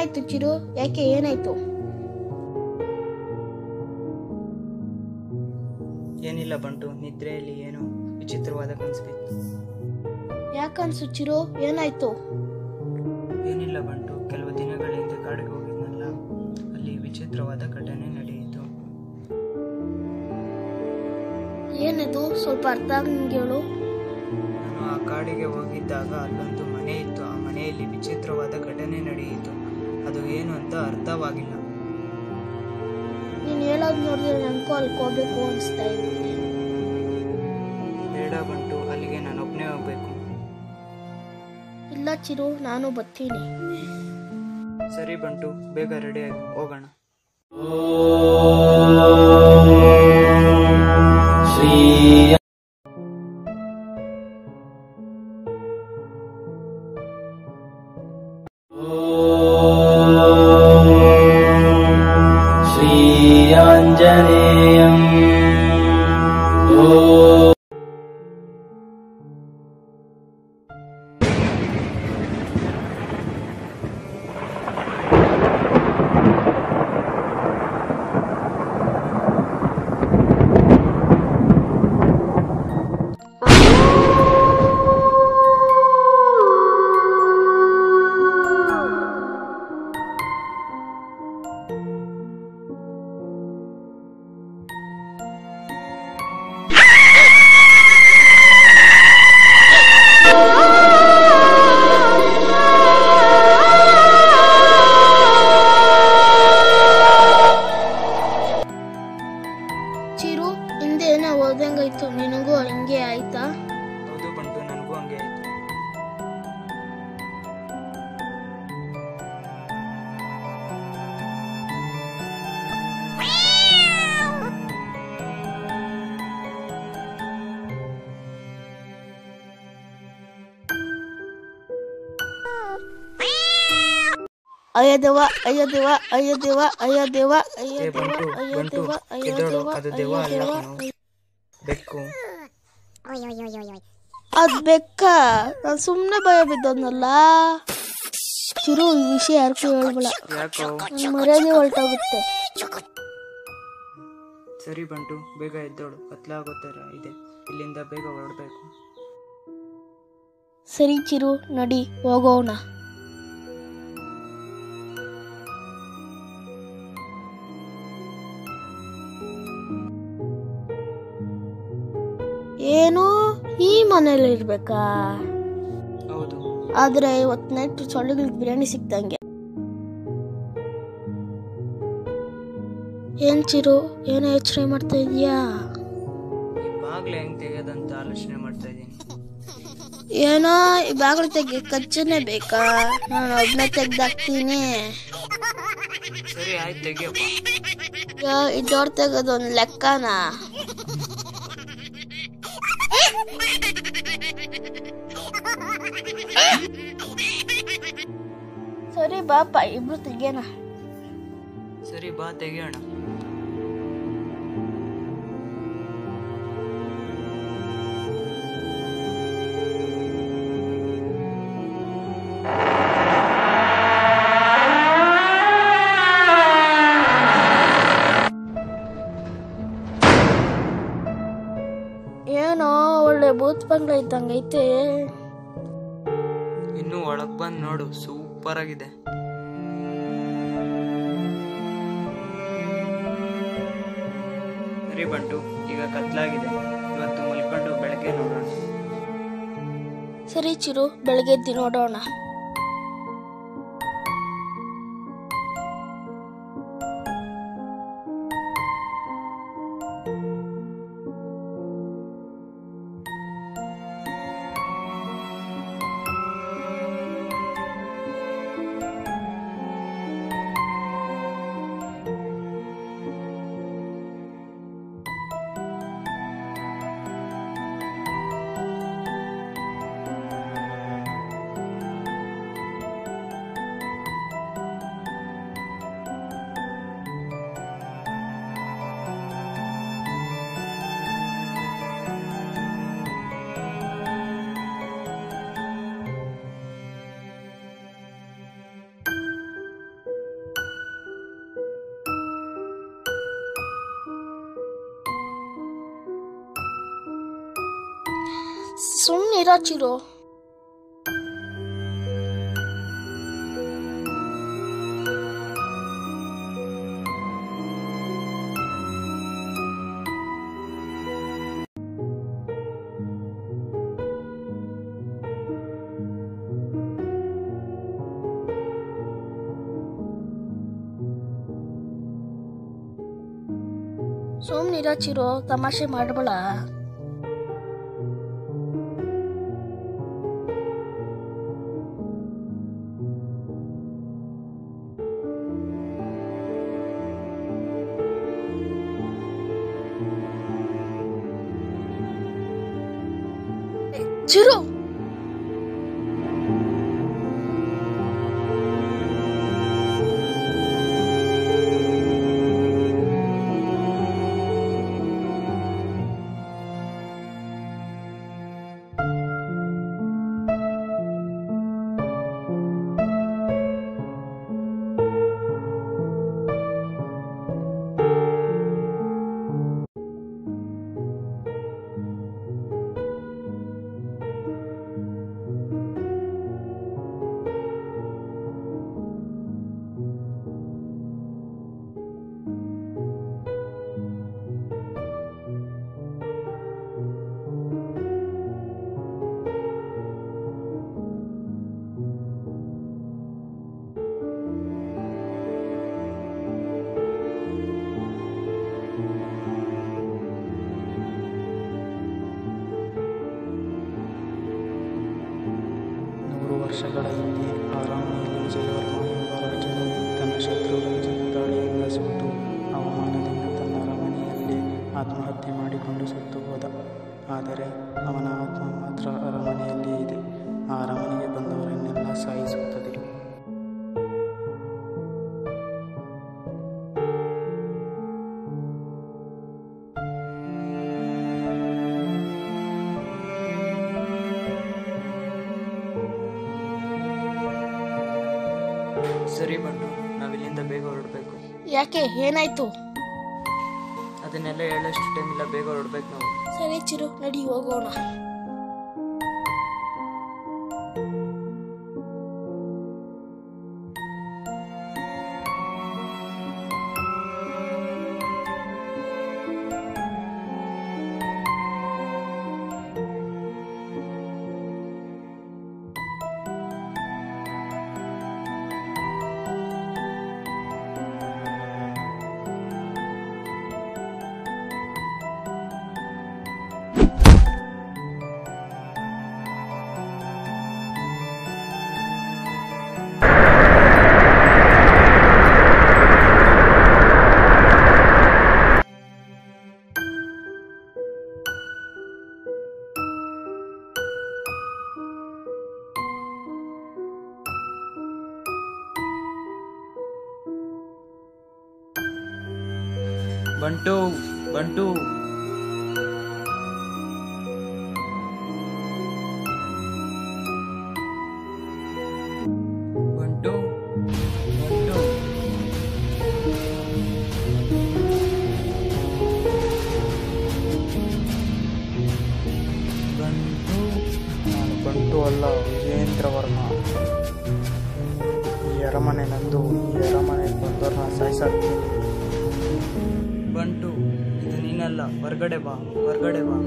ಏನಾಯ್ತು ಚಿರು ಯಾಕೆ ಏನಾಯ್ತು ಏನಿಲ್ಲ ಬಂಟು ನಿದ್ರೆಯಲ್ಲಿ ಏನೋ ವಿಚಿತ್ರವಾದ ಕನಸು ಬಿತ್ತು ಯಾಕನ್ಸು ಚಿರು ಏನಾಯ್ತು ಏನಿಲ್ಲ ಬಂಟು ಕೆಲವು ದಿನಗಳ ಹಿಂದೆ ಕಾಡಿಗೆ ಹೋಗಿದ್ನಲ್ಲ ಅಲ್ಲಿ ವಿಚಿತ್ರವಾದ ಘಟನೆ ನಡೆಯಿತು ಏನಿದು ಸ್ವಲ್ಪ ಅರ್ಥ ಆಗಂಗೆ ಹೇಳು ನಾನು ಆ ಕಾಡಿಗೆ ಹೋಗಿದ್ದಾಗ ಅಲ್ಲೊಂದು ಮನೆ ಇತ್ತು ಆ ಮನೆಯಲ್ಲಿ ವಿಚಿತ್ರವಾದ ಘಟನೆ ನಡೆಯಿತು ಅದು ಏನು ಅಂತ ಅರ್ಥವಾಗಿಲ್ಲ ನೀನು ಹೇಳೋದು ನೋಡಿದ್ರೆ ನನಗೂ ಅಲ್ಲಿ ಹೋಗ್ಬೇಕು ಅನಿಸ್ತಾ ಇದೆ ಬೇಡ ಬಂಟು ಅಲ್ಲಿಗೆ ನಾನು ಒಬ್ಬನೇ ಹೋಗ್ಬೇಕು ಇಲ್ಲ ಚಿರು ನಾನು ಬರ್ತೀನಿ ಸರಿ ಬಂಟು ಬೇಗ ರೆಡಿ ಆಗಿ ಹೋಗೋಣ श्रीयाञ्जनेयम् ಚಿರು ಹಿಂದೆ ಏನೋ ಓದಂಗಾಯ್ತು ನಿನಗೂ ಹಿಂಗೆ ಆಯ್ತಾ ಹೌದು ಬಂಟು ನನಗೂ ಹಂಗೆ ಆಯ್ತು ಅಯ್ಯ ದೇವ ಅಯ್ಯ ದೇವ ಅಯ್ಯ ದೇವ ಅಯ್ಯ ದೇವ ಅಯ್ಯ ಏ ದೇವ ಬಂಟು ಅಯ್ಯ ಬಂಟು ದೇವ ಅಯ್ಯ ಎದ್ದೇಳು ದೇವ ಅದು ದೆವ್ವ ಅಯ್ಯ ಅಲ್ಲ ದೇವ ಕಣೋ. ಬೆಕ್ಕು ಅದ್ ಬೆಕ್ಕ ನಾನು ಸುಮ್ಮನೆ ಭಯ ಬಿದ್ದೋದ್ನಲ್ಲ ಚಿರು ಈ ವಿಷಯ ಯಾರಿಗೂ ಹೇಳ್ಬೇಡ ಯಾಕೋ ನನ್ ಮರ್ಯಾದೆ ಹೊರಟೋಗುತ್ತೆ ಸರಿ ಬಂಟು ಬೇಗ ಎದ್ದೋಳು ಕತ್ಲಾಗೋ ಥರ ಇದೆ ಇಲ್ಲಿಂದ ಬೇಗ ಹೊರಡಬೇಕು ಸರಿ ಚಿರು ನಡಿ ಹೋಗೋಣ ಏನು ಈ ಮನೇಲಿ ಇರ್ಬೇಕಾ ಹೌದು ಆದ್ರೆ ಇವತ್ತು ನೈಟ್ ಸೊಳ್ಳೆಗಳಿಗೆ ಬಿರಿಯಾನಿ ಸಿಕ್ತಂಗೆ ಏನ್ ಚಿರು ಏನೋ ಯೋಚನೆ ಮಾಡ್ತಾ ಇದೀಯಾ ಈ ಬಾಗ್ಲು ಹೆಂಗ್ ತೆಗೆಯೋದಂತ ಆಲೋಚನೆ ಮಾಡ್ತಾ ಇದ್ದೀನಿ ಏನೋ ಈ ಬಾಗಿಲು ತೆಗಿ ಕಚ್ಚನೆ ಬೇಕಾ ನಾನು ಒಬ್ನೇ ತೆಗ್ದಾಕ್ತೀನಿ ಸರಿ ಆಯ್ತು ತೆಗಿಯಪ್ಪ ಯಾ, ಈ ಡೋರ್ ತೆಗೋದು ಒಂದು ಲೆಕ್ಕನಾ ಸರಿ ಬಾಪ ಇಬ್ರು ತೆಗಿಯೋಣ ಸರಿ ಬಾ ತೆಗಿಯೋಣ ಏನೋ ಒಳ್ಳೆ ಭೂತ್ ಬಂಗ್ಲ ಇದ್ದಂಗೈತೆ ಇನ್ನು ಒಳಗ್ ಬಂದು ನೋಡು ಸೂಪರ್ ಆಗಿದೆ ಸರಿ ಬಂಟು ಈಗ ಕತ್ಲಾಗಿದೆ ಇವತ್ತು ಮಲ್ಕೊಂಡು ಬೆಳಗ್ಗೆ ನೋಡೋಣ ಸರಿ ಚಿರು ಬೆಳಗ್ಗೆ ಎದ್ದು ನೋಡೋಣ ಸುಮ್ಮನಿರೋ ಚಿರು ಸುಮ್ಮನಿರೋ ಚಿರು ತಮಾಷೆ ಮಾಡಬೇಡ ಚಿರು ನೂರು ವರ್ಷಗಳ ಹಿಂದೆ ಆರಾಮದಲ್ಲಿ ವಿಜಯವರ್ಮ ಎಂಬ ರಾಜನು ತನ್ನ ಶತ್ರು ರಾಜನ ದಾಳಿಯಿಂದ ಸೋತು ಅವಮಾನದಿಂದ ತನ್ನ ಅರಮನೆಯಲ್ಲಿ ಆತ್ಮಹತ್ಯೆ ಮಾಡಿಕೊಂಡು ಸತ್ತು ಹೋದ ಆದರೆ ಅವನ ಆತ್ಮ ಮಾತ್ರ ಅರಮನೆಯಲ್ಲಿಯೇ ಇದೆ ಆ ಅರಮನೆಗೆ ಬಂದವರನ್ನೆಲ್ಲ ಸಾಯಿಸುತ್ತದೆ ಸರಿ ಬಂಟು ನಾವಿಲ್ಲಿಂದ ಬೇಗ ಹೊರಡಬೇಕು ಯಾಕೆ ಏನಾಯ್ತು ಅದನ್ನೆಲ್ಲ ಹೇಳೋಷ್ಟು ಟೈಮ್ ಇಲ್ಲ ಬೇಗ ಹೊರಡ್ಬೇಕು ನಾವು ಸರಿ ಚಿರು ನಡಿ ಹೋಗೋಣ ಬಂಟು ಬಂಟು ಬಂಟು ಬಂಟು ಬಂಟು ನಾನು ಬಂಟು ಅಲ್ಲ ವಿಜಯೇಂದ್ರ ವರ್ಮ ಈ ಅರಮನೆ ನಂದು ಈ ಅರಮನೆಗೆ ಬಂದವ್ರನ್ನ ಸಾಯಿಸಾಕ್ತೀನಿ ಬಂಟು ಇದು ನೀನಲ್ಲ ಹೊರ್ಗಡೆ ಬಾ ಹೊರ್ಗಡೆ ಬಾ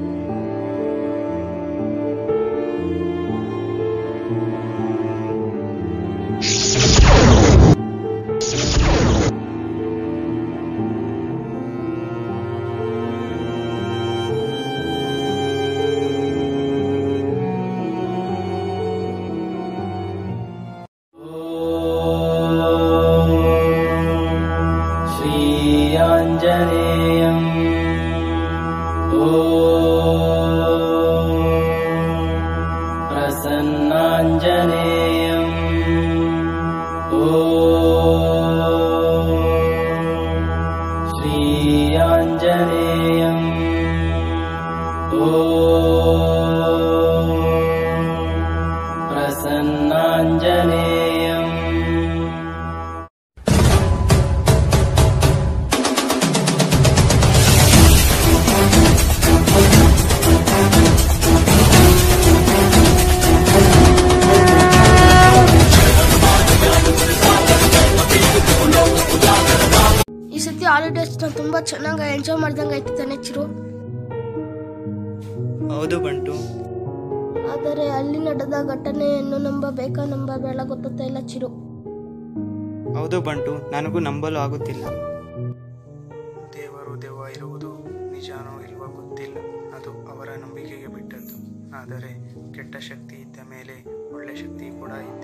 श्रीयाञ्जनेयम् ॐ प्रसन्नाञ्जनेयम् ॐ श्रीयाञ्जनेयम् ॐ प्रसन्नाञ्जनेयम् ತುಂಬಾ ಚೆನ್ನಾಗಿ ಎಂಜಾಯ್ ಮಾಡ್ದಂಗೆ ಆಯ್ತು ತಾನೆ ಚಿರು ಹೌದು ಬಂಟು ಆದರೆ ಅಲ್ಲಿ ನಡೆದ ಘಟನೆಯನ್ನು ನಂಬಬೇಕಾ ನಂಬಬೇಡ ಗೊತ್ತಾಗ್ತಾ ಇಲ್ಲ ಚಿರು ಹೌದು ಬಂಟು ನನಗೂ ನಂಬಲು ಆಗುತ್ತಿಲ್ಲ ದೇವರು ದೆವ್ವ ಇರುವುದು ನಿಜಾನೋ ಇಲ್ವೋ ಗೊತ್ತಿಲ್ಲ ಅದು ಅವರ ನಂಬಿಕೆಗೆ ಬಿಟ್ಟದ್ದು ಆದರೆ ಕೆಟ್ಟ ಶಕ್ತಿ ಇದ್ದ ಮೇಲೆ ಒಳ್ಳೆ ಶಕ್ತಿ ಕೂಡ ಇದ್ದೇ